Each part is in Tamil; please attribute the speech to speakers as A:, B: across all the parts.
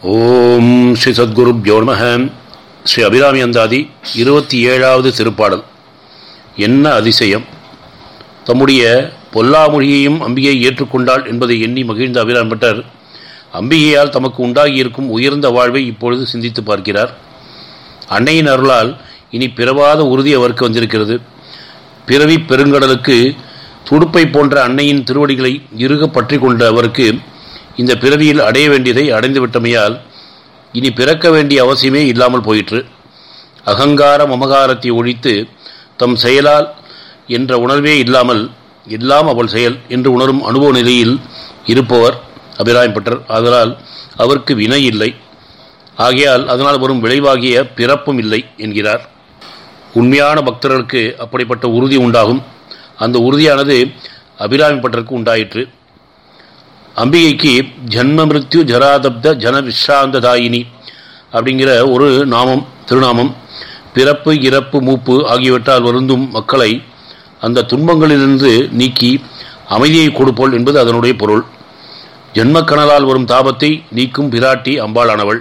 A: ஓம் ஸ்ரீ சத்குருப்யோ நம ஸ்ரீ அபிராமி அந்தாதி இருபத்தி ஏழாவது திருப்பாடல் என்ன அதிசயம் தம்முடைய பொல்லாமொழியையும் அம்பிகை ஏற்றுக்கொண்டாள் என்பதை எண்ணி மகிழ்ந்த அபிராம் பட்டர் அம்பிகையால் தமக்கு உண்டாகியிருக்கும் உயர்ந்த வாழ்வை இப்பொழுது சிந்தித்து பார்க்கிறார் அன்னையின் அருளால் இனி பிறவாத உறுதி அவருக்கு வந்திருக்கிறது பிறவி பெருங்கடலுக்கு துடுப்பை போன்ற அன்னையின் திருவடிகளை இறுக பற்றி கொண்ட அவருக்கு இந்த பிறவியில் அடைய வேண்டியதை அடைந்துவிட்டமையால் இனி பிறக்க வேண்டிய அவசியமே இல்லாமல் போயிற்று அகங்கார மமகாரத்தை ஒழித்து தம் செயலால் என்ற உணர்வே இல்லாமல் எல்லாம் அவள் செயல் என்று உணரும் அனுபவ நிலையில் இருப்பவர் அபிராயப்பட்டர் அதனால் அவருக்கு வினை இல்லை ஆகையால் அதனால் வரும் விளைவாகிய பிறப்பும் இல்லை என்கிறார் உண்மையான பக்தர்களுக்கு அப்படிப்பட்ட உறுதி உண்டாகும் அந்த உறுதியானது அபிராமிப்பட்டருக்கு உண்டாயிற்று அம்பிகைக்கு ஜன்ம மிருத்யு ஜராதப்த ஜன விஸ்ராந்ததாயினி அப்படிங்கிற ஒரு நாமம் திருநாமம் பிறப்பு இறப்பு மூப்பு ஆகியவற்றால் வருந்தும் மக்களை அந்த துன்பங்களிலிருந்து நீக்கி அமைதியை கொடுப்போல் என்பது அதனுடைய பொருள் ஜென்மக்கணலால் வரும் தாபத்தை நீக்கும் பிராட்டி அம்பாளானவள்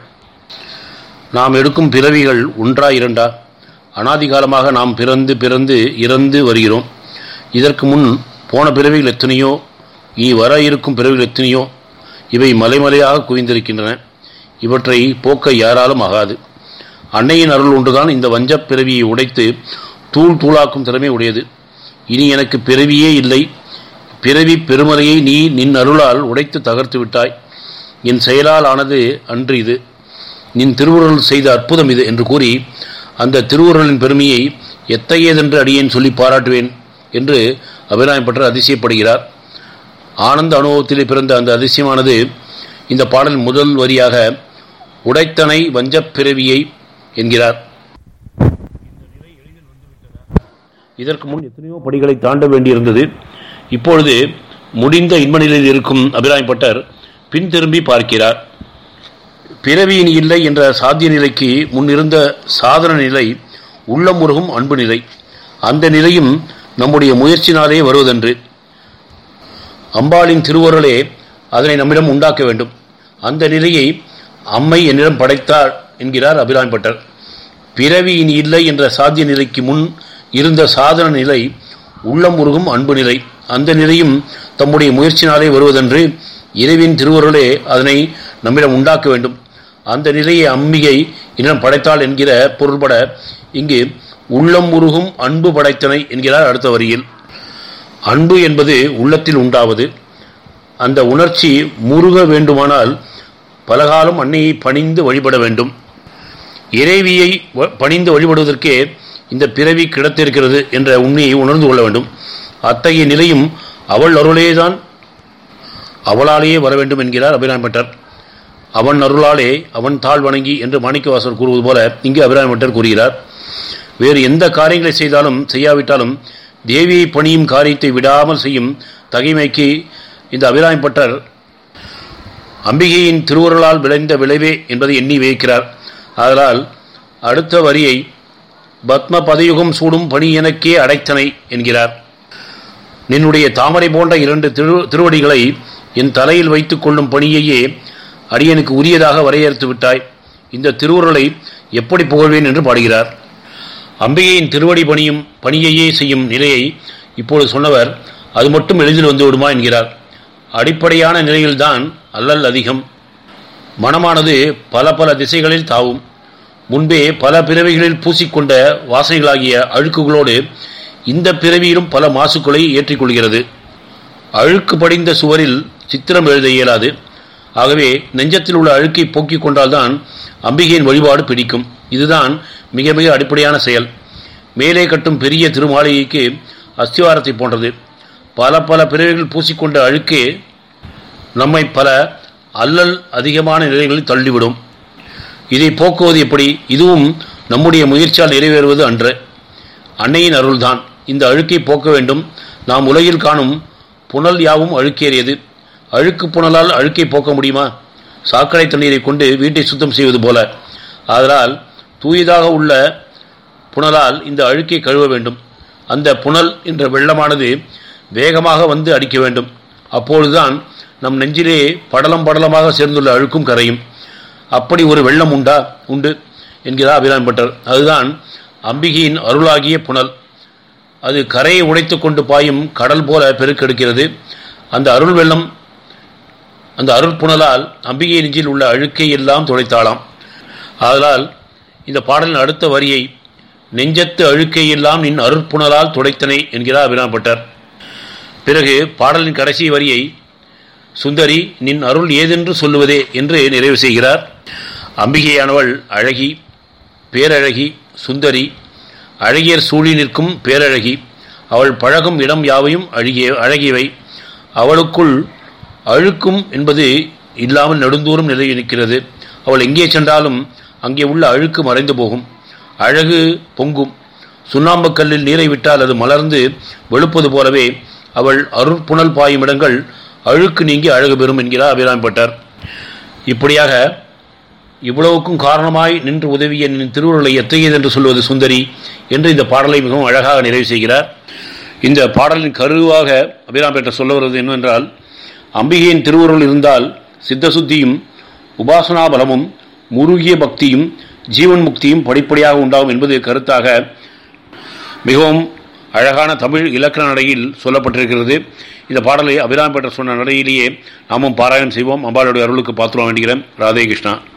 A: நாம் எடுக்கும் பிறவிகள் ஒன்றா இரண்டா அனாதிகாலமாக நாம் பிறந்து பிறந்து இறந்து வருகிறோம் இதற்கு முன் போன பிறவிகள் எத்தனையோ இனி வர இருக்கும் பிறவிகள் எத்தனையோ இவை மலைமலையாக குவிந்திருக்கின்றன இவற்றை போக்க யாராலும் ஆகாது அன்னையின் அருள் ஒன்றுதான் இந்த வஞ்சப் பிறவியை உடைத்து தூள் தூளாக்கும் திறமை உடையது இனி எனக்கு பிறவியே இல்லை பிறவி பெருமறையை நீ நின் அருளால் உடைத்து தகர்த்து விட்டாய் என் செயலால் ஆனது அன்று இது நின் திருவுருள் செய்த அற்புதம் இது என்று கூறி அந்த திருவுருளின் பெருமையை எத்தகையதென்று அடியேன் சொல்லி பாராட்டுவேன் என்று அபிராயம் பற்ற அதிசயப்படுகிறார் ஆனந்த அனுபவத்திலே பிறந்த அந்த அதிசயமானது இந்த பாடல் முதல் வரியாக உடைத்தனை வஞ்சப் பிறவியை என்கிறார் இதற்கு முன் எத்தனையோ படிகளை தாண்ட வேண்டியிருந்தது இப்பொழுது முடிந்த இன்ப நிலையில் இருக்கும் அபிராயம் பட்டர் பின் திரும்பி பார்க்கிறார் பிறவியின் இல்லை என்ற சாத்திய நிலைக்கு முன்னிருந்த சாதன நிலை உள்ளம் முருகும் அன்பு நிலை அந்த நிலையும் நம்முடைய முயற்சினாலே வருவதென்று அம்பாளின் திருவருளே அதனை நம்மிடம் உண்டாக்க வேண்டும் அந்த நிலையை அம்மை என்னிடம் படைத்தாள் என்கிறார் அபிராம் பட்டர் பிறவியின் இல்லை என்ற சாத்திய நிலைக்கு முன் இருந்த சாதன நிலை உள்ளம் உருகும் அன்பு நிலை அந்த நிலையும் தம்முடைய முயற்சினாலே வருவதென்று இறைவின் திருவருளே அதனை நம்மிடம் உண்டாக்க வேண்டும் அந்த நிலையை அம்பிகை என்னிடம் படைத்தாள் என்கிற பொருள்பட இங்கு உள்ளம் உருகும் அன்பு படைத்தனை என்கிறார் அடுத்த வரியில் அன்பு என்பது உள்ளத்தில் உண்டாவது அந்த உணர்ச்சி முருக வேண்டுமானால் பலகாலம் அன்னையை பணிந்து வழிபட வேண்டும் இறைவியை பணிந்து வழிபடுவதற்கே இந்த பிறவி கிடைத்திருக்கிறது என்ற உண்மையை உணர்ந்து கொள்ள வேண்டும் அத்தகைய நிலையும் அவள் அருளேதான் அவளாலேயே வர வேண்டும் என்கிறார் அபிராம் பட்டர் அவன் அருளாலே அவன் தாழ் வணங்கி என்று மாணிக்கவாசர் கூறுவது போல இங்கு அபிராம் பட்டர் கூறுகிறார் வேறு எந்த காரியங்களை செய்தாலும் செய்யாவிட்டாலும் தேவியை பணியும் காரியத்தை விடாமல் செய்யும் தகைமைக்கு இந்த அபிராம் பட்டர் அம்பிகையின் திருவுருளால் விளைந்த விளைவே என்பதை எண்ணி வைக்கிறார் அதனால் அடுத்த வரியை பத்ம பதயுகம் சூடும் பணி எனக்கே அடைத்தனை என்கிறார் நின்னுடைய தாமரை போன்ற இரண்டு திரு திருவடிகளை என் தலையில் வைத்துக் கொள்ளும் பணியையே அடியனுக்கு உரியதாக வரையறுத்து விட்டாய் இந்த திருவுருளை எப்படி புகழ்வேன் என்று பாடுகிறார் அம்பிகையின் திருவடி பணியும் பணியையே செய்யும் நிலையை இப்பொழுது சொன்னவர் அது மட்டும் எளிதில் வந்து விடுமா என்கிறார் அடிப்படையான நிலையில்தான் அல்லல் அதிகம் மனமானது பல பல திசைகளில் தாவும் முன்பே பல பிறவிகளில் பூசிக்கொண்ட வாசனைகளாகிய அழுக்குகளோடு இந்த பிறவியிலும் பல மாசுக்களை ஏற்றிக்கொள்கிறது அழுக்கு படிந்த சுவரில் சித்திரம் எழுத இயலாது ஆகவே நெஞ்சத்தில் உள்ள அழுக்கை போக்கிக் கொண்டால்தான் அம்பிகையின் வழிபாடு பிடிக்கும் இதுதான் மிக மிக அடிப்படையான செயல் மேலே கட்டும் பெரிய திருமாளிகைக்கு அஸ்திவாரத்தை போன்றது பல பல பிறவிகள் பூசிக்கொண்ட அழுக்கே நம்மை பல அல்லல் அதிகமான நிலைகளில் தள்ளிவிடும் இதை போக்குவது எப்படி இதுவும் நம்முடைய முயற்சியால் நிறைவேறுவது அன்று அன்னையின் அருள்தான் இந்த அழுக்கை போக்க வேண்டும் நாம் உலகில் காணும் புனல் யாவும் அழுக்கேறியது அழுக்கு புனலால் அழுக்கை போக்க முடியுமா சாக்கடை தண்ணீரை கொண்டு வீட்டை சுத்தம் செய்வது போல அதனால் தூயதாக உள்ள புனலால் இந்த அழுக்கை கழுவ வேண்டும் அந்த புனல் என்ற வெள்ளமானது வேகமாக வந்து அடிக்க வேண்டும் அப்பொழுதுதான் நம் நெஞ்சிலே படலம் படலமாக சேர்ந்துள்ள அழுக்கும் கரையும் அப்படி ஒரு வெள்ளம் உண்டா உண்டு என்கிறார் அபிராமி பட்டர் அதுதான் அம்பிகையின் அருளாகிய புனல் அது கரையை உடைத்து கொண்டு பாயும் கடல் போல பெருக்கெடுக்கிறது அந்த அருள் வெள்ளம் அந்த அருள் புனலால் அம்பிகை நெஞ்சில் உள்ள அழுக்கை எல்லாம் துடைத்தாளாம் ஆதலால் இந்த பாடலின் அடுத்த வரியை நெஞ்சத்து அழுக்கை எல்லாம் நின் அருட்புணலால் துடைத்தனை என்கிறார் அபிராம்பட்டர் பிறகு பாடலின் கடைசி வரியை சுந்தரி நின் அருள் ஏதென்று சொல்லுவதே என்று நிறைவு செய்கிறார் அம்பிகையானவள் அழகி பேரழகி சுந்தரி அழகியர் சூழி நிற்கும் பேரழகி அவள் பழகும் இடம் யாவையும் அழகிய அழகியவை அவளுக்குள் அழுக்கும் என்பது இல்லாமல் நெடுந்தூரம் நிலையில் நிற்கிறது அவள் எங்கே சென்றாலும் அங்கே உள்ள அழுக்கு மறைந்து போகும் அழகு பொங்கும் சுண்ணாம்புக்கல்லில் நீரை விட்டால் அது மலர்ந்து வெளுப்பது போலவே அவள் அருட்புணல் பாயும் இடங்கள் அழுக்கு நீங்கி அழகு பெறும் என்கிறார் அபிராம்பட்டர் இப்படியாக இவ்வளவுக்கும் காரணமாய் நின்று உதவிய நின் திருவுருளை எத்தகையது என்று சொல்வது சுந்தரி என்று இந்த பாடலை மிகவும் அழகாக நிறைவு செய்கிறார் இந்த பாடலின் கருவாக அபிராம்பேட்டர் சொல்ல வருவது என்னவென்றால் அம்பிகையின் திருவுருள் இருந்தால் சித்தசுத்தியும் உபாசனா பலமும் முருகிய பக்தியும் ஜீவன் முக்தியும் படிப்படியாக உண்டாகும் என்பது கருத்தாக மிகவும் அழகான தமிழ் இலக்கண நடையில் சொல்லப்பட்டிருக்கிறது இந்த பாடலை அபிராம்பேட்டர் சொன்ன நடையிலேயே நாமும் பாராயணம் செய்வோம் அம்பாளுடைய அருளுக்கு பாத்திரம் வேண்டுகிறேன் ராதே கிருஷ்ணா